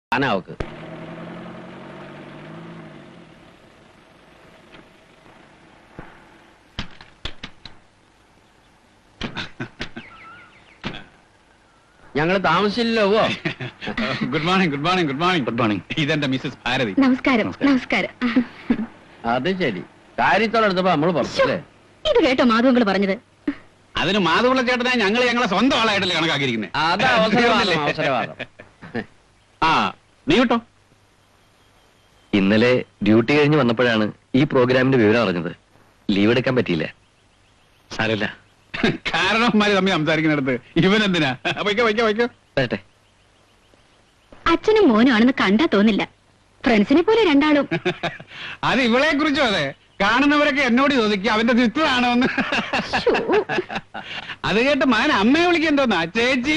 ആനാവക്ക് ഞങ്ങള് താമസിച്ചില്ലല്ലോ good morning good morning good morning good morning ഇതെന്റെ മിസ്സസ് ഭാരതി നമസ്കാരം നമസ്കാരം അത് ശരി കാര്യത്തോടെടുത്തപ്പോ നമ്മള് പറഞ്ഞു അല്ലേ ഇത് കേട്ടോ മാധവങ്ങൾ പറഞ്ഞത് അതിന് മാധവുള്ള ചേട്ടനെ ഞങ്ങൾ ഞങ്ങളെ സ്വന്തം ആളായിട്ടല്ലേ കണക്കാക്കിയിരിക്കുന്നത് അത് അവസരവാദം അവസരവാദം ആ നീ കേട്ടോ ഇന്നലെ ഡ്യൂട്ടി കഴിഞ്ഞ് വന്നപ്പോഴാണ് ഈ പ്രോഗ്രാമിന്റെ വിവരം അറിഞ്ഞത് ലീവ് എടുക്കാൻ പറ്റിയില്ല സാരമില്ല കാരണവന്മാര് തമ്മിൽ സംസാരിക്കുന്നിടത്ത് ഇവൻ എന്തിനാ വയ്ക്കോ വയ്ക്കോ വയ്ക്കോ വരട്ടെ അച്ഛനും മോനും ആണെന്ന് കണ്ടാ തോന്നില്ല ഫ്രണ്ട്സിനെ പോലെ രണ്ടാളും അത് ഇവളെ കുറിച്ചും അതെ കാണുന്നവരൊക്കെ എന്നോട് ചോദിക്കും അവന്റെ സിസ്റ്ററാണോ എന്ന് ശ്ശോ. അത് കേട്ട് മാൻ അമ്മയെ വിളിക്കന്തോന്നാ ചേച്ചി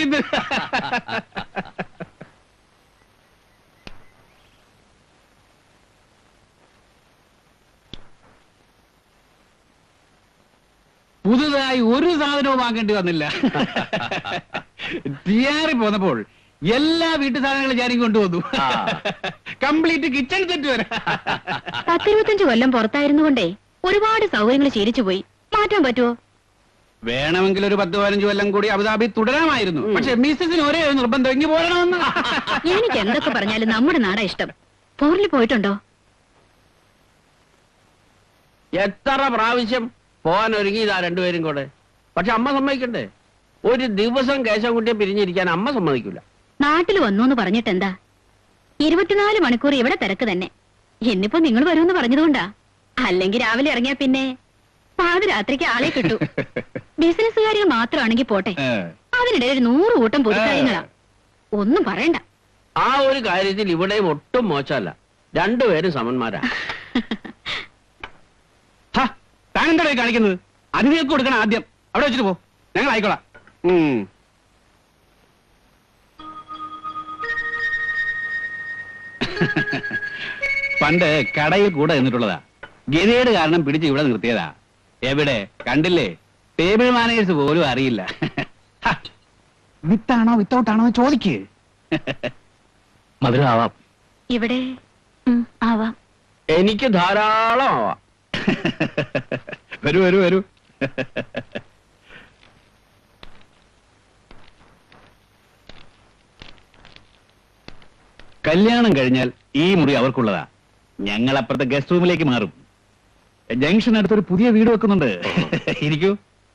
പുതുതായി ഒരു സാധനവും വാങ്ങേണ്ടി വന്നില്ല ടിയാറി പോന്നപ്പോൾ എല്ലാ വീട്ടു സാധനങ്ങളും ഞാനും കൊണ്ടുവന്നു ആ. കംപ്ലീറ്റ് കിച്ചൺ സെറ്റ് വരെ പത്തിരുപത്തഞ്ച് കൊല്ലം പുറത്തായിരുന്നു കൊണ്ടേ ഒരുപാട് സൗകര്യങ്ങൾ ശീലിച്ചു പോയി മാറ്റാൻ പറ്റുമോ വേണമെങ്കിൽ ഒരു പത്ത് പതിനഞ്ച് കൊല്ലം കൂടി അബുദാബി തുടരാമായിരുന്നു പക്ഷെ മിസ്സസിന് ഒരേ ഒരു നിർബന്ധം ഇങ്ങ് പോരണമെന്ന് എനിക്ക് എന്തൊക്കെ പറഞ്ഞാലും നമ്മുടെ നാടാ ഇഷ്ടം പോറിൽ പോയിട്ടുണ്ടോ എത്ര പ്രാവശ്യം പോകാൻ ഒരുങ്ങി ഇതാ രണ്ടുപേരും കൂടെ പക്ഷെ അമ്മ സമ്മതിക്കണ്ടേ ഒരു ദിവസം കേശവൻകുട്ടിയെ പിരിഞ്ഞിരിക്കാൻ അമ്മ സമ്മതിക്കൂല നാട്ടിൽ വന്നു എന്ന് പറഞ്ഞിട്ട് എന്താ ഇരുപത്തിനാല് മണിക്കൂർ ഇവിടെ തിരക്ക് തന്നെ ഇന്നിപ്പോ നിങ്ങൾ വരുമെന്ന് പറഞ്ഞതുകൊണ്ടാ അല്ലെങ്കിൽ രാവിലെ ഇറങ്ങിയാ പിന്നെ പാതിരാത്രിക്ക് ആളെ കിട്ടൂ ബിസിനസ് കാര്യങ്ങൾ മാത്രമാണെങ്കിൽ പോട്ടെ ഏ. അതിനിടെ ഒരു നൂറ് കൂട്ടം പൊതുക്കാര്യങ്ങളാ ഒന്നും പറയണ്ട ആ ഒരു കാര്യത്തിൽ ഇവിടെയും ഒട്ടും മോശമല്ല രണ്ടുപേരും സമന്മാരാ ഹ, താൻ എന്താ കാണിക്കുന്നത് അതിഥികൾക്ക് കൊടുക്കണം ആദ്യം അവിടെ വെച്ചിട്ട് പോ ഞങ്ങൾ ആയിക്കോളാം ഉം. പണ്ട് കടയിൽ കൂടെ നിന്നിട്ടുള്ളതാ ഗതികേട് കാരണം പിടിച്ച് ഇവിടെ നിർത്തിയതാ എവിടെ കണ്ടില്ലേ ടേബിൾ മാനേജേഴ്സ് പോലും അറിയില്ല ഹ, വിത്താണോ വിത്തൗട്ടാണോ ചോദിക്ക് മധുരം ആവാം ഇവിടെ ഉം, ആവാം എനിക്ക് ധാരാളം ആവാം വരൂ വരൂ വരൂ കല്യാണം കഴിഞ്ഞാൽ ഈ മുറി അവർക്കുള്ളതാ ഞങ്ങൾ അപ്പുറത്തെ ഗസ്റ്റ് റൂമിലേക്ക് മാറും ജംഗ്ഷൻ അടുത്തൊരു പുതിയ വീട് വെക്കുന്നുണ്ട് ഇരിക്കൂ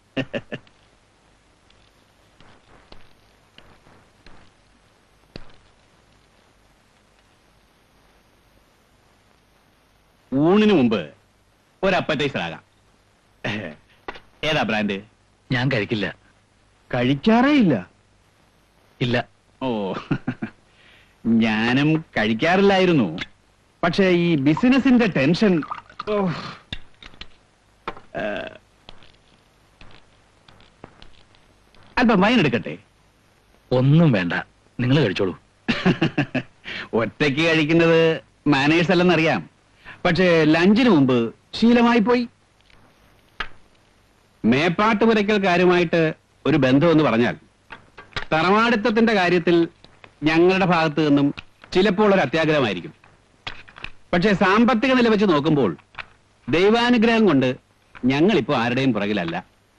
ഊണിന് മുമ്പ് ഒരു അപ്പറ്റൈസർ ആകാം ഏതാ ബ്രാൻഡ് ഞാൻ കഴിക്കില്ല കഴിക്കാറേ ഇല്ല ഇല്ല ഓ ഞാനും കഴിക്കാറില്ലായിരുന്നു പക്ഷെ ഈ ബിസിനസിന്റെ ടെൻഷൻ ഓ. ഏ, അല്പം വൈൻ എടുക്കട്ടെ ഒന്നും വേണ്ട നിങ്ങൾ കഴിച്ചോളൂ ഒറ്റയ്ക്ക് കഴിക്കുന്നത് മാനേഴ്സ് അല്ലെന്നറിയാം പക്ഷേ ലഞ്ചിന് മുമ്പ് ശീലമായി പോയി മേപ്പാട്ട് പുരയ്ക്കൽക്കാരുമായിട്ട് ഒരു ബന്ധം എന്ന് പറഞ്ഞാൽ തറവാടിത്തത്തിന്റെ കാര്യത്തിൽ ഞങ്ങളുടെ ഭാഗത്ത് നിന്നും ചിലപ്പോൾ ഒരു അത്യാഗ്രഹമായിരിക്കും പക്ഷേ സാമ്പത്തിക നില വെച്ച് നോക്കുമ്പോൾ ദൈവാനുഗ്രഹം കൊണ്ട് ഞങ്ങളിപ്പോ ആരുടെയും പുറകിലല്ല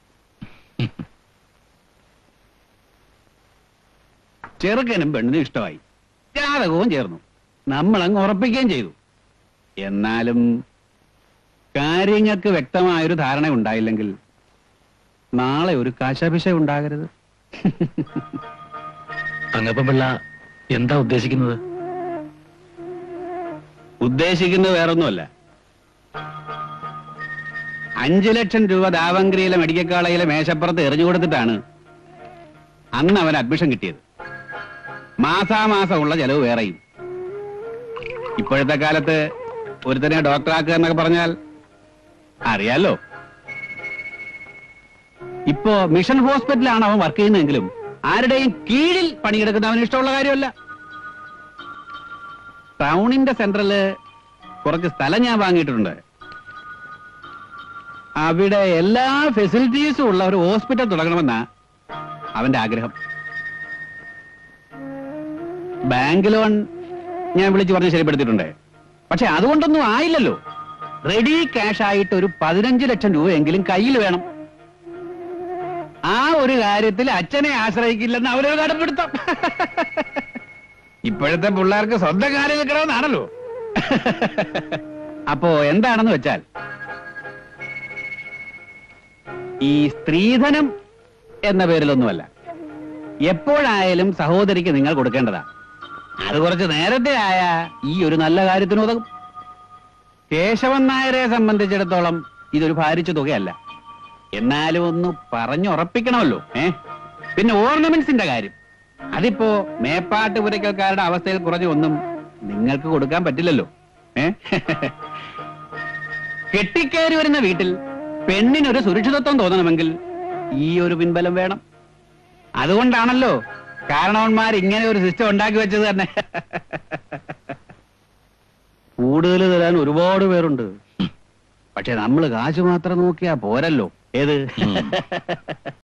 ചെറുക്കനും പെണ്ണിനും ഇഷ്ടമായി ജാതകവും ചേർന്നു നമ്മളങ്ങ് ഉറപ്പിക്കുകയും ചെയ്തു എന്നാലും കാര്യങ്ങൾക്ക് വ്യക്തമായൊരു ധാരണ ഉണ്ടായില്ലെങ്കിൽ നാളെ ഒരു കാശാഭിഷ ഉണ്ടാകരുത് തങ്കപ്പൻ പിള്ള എന്താ ഉദ്ദേശിക്കുന്നത് ഉദ്ദേശിക്കുന്നത് വേറൊന്നുമല്ല അഞ്ചു ലക്ഷം രൂപ ദാവങ്കരിയിലെ മെഡിക്കൽ കോളേജിലെ മേശപ്പുറത്ത് എറിഞ്ഞു കൊടുത്തിട്ടാണ് അന്ന് അവൻ അഡ്മിഷൻ കിട്ടിയത് മാസാമാസമുള്ള ചെലവ് വേറെയും ഇപ്പോഴത്തെ കാലത്ത് ഒരുത്തനെ ഡോക്ടറാക്കുക എന്നൊക്കെ പറഞ്ഞാൽ അറിയാലോ ഇപ്പോ മിഷൻ ഹോസ്പിറ്റലാണ് അവൻ വർക്ക് ചെയ്യുന്നതെങ്കിലും ആരുടെയും കീഴിൽ പണിയെടുക്കുന്ന അവന് ഇഷ്ടമുള്ള കാര്യമല്ല ടൗണിന്റെ സെന്ററില് കുറച്ച് സ്ഥലം ഞാൻ വാങ്ങിയിട്ടുണ്ട് അവിടെ എല്ലാ ഫെസിലിറ്റീസും ഉള്ള ഒരു ഹോസ്പിറ്റൽ തുടങ്ങണമെന്നാ അവന്റെ ആഗ്രഹം ബാങ്ക് ലോൺ ഞാൻ വിളിച്ചു പറഞ്ഞ് ശരിപ്പെടുത്തിയിട്ടുണ്ട് പക്ഷെ അതുകൊണ്ടൊന്നും ആയില്ലല്ലോ റെഡി ക്യാഷ് ആയിട്ട് ഒരു പതിനഞ്ച് ലക്ഷം രൂപയെങ്കിലും കയ്യിൽ വേണം ആ ഒരു കാര്യത്തിൽ അച്ഛനെ ആശ്രയിക്കില്ലെന്ന് അവരൊരു കടപ്പെടുത്താം ഇപ്പോഴത്തെ പിള്ളേർക്ക് സ്വന്തം കാര്യം നിൽക്കണമെന്നാണല്ലോ അപ്പോ എന്താണെന്ന് വെച്ചാൽ ഈ സ്ത്രീധനം എന്ന പേരിലൊന്നുമല്ല എപ്പോഴായാലും സഹോദരിക്ക് നിങ്ങൾ കൊടുക്കേണ്ടതാ അത് കുറച്ച് നേരത്തെ ആയ ഈ ഒരു നല്ല കാര്യത്തിന് ഉതകും കേശവൻ നായരെ സംബന്ധിച്ചിടത്തോളം ഇതൊരു ഭാരിച്ച തുകയല്ല എന്നാലും ഒന്ന് പറഞ്ഞുറപ്പിക്കണമല്ലോ ഏ പിന്നെ ഓർണമെന്റ്സിന്റെ കാര്യം അതിപ്പോ മേപ്പാട്ട് പുരയ്ക്കൽക്കാരുടെ അവസ്ഥയിൽ കുറഞ്ഞ ഒന്നും നിങ്ങൾക്ക് കൊടുക്കാൻ പറ്റില്ലല്ലോ ഏ കെട്ടിക്കയറി വരുന്ന വീട്ടിൽ പെണ്ണിനൊരു സുരക്ഷിതത്വം തോന്നണമെങ്കിൽ ഈ ഒരു പിൻബലം വേണം അതുകൊണ്ടാണല്ലോ കാരണവന്മാർ ഇങ്ങനെ ഒരു സിസ്റ്റം ഉണ്ടാക്കി വെച്ചത് തന്നെ കൂടുതൽ തരാൻ ഒരുപാട് പേരുണ്ട് പക്ഷെ നമ്മൾ കാശ് മാത്രം നോക്കിയാ പോരല്ലോ ഏത്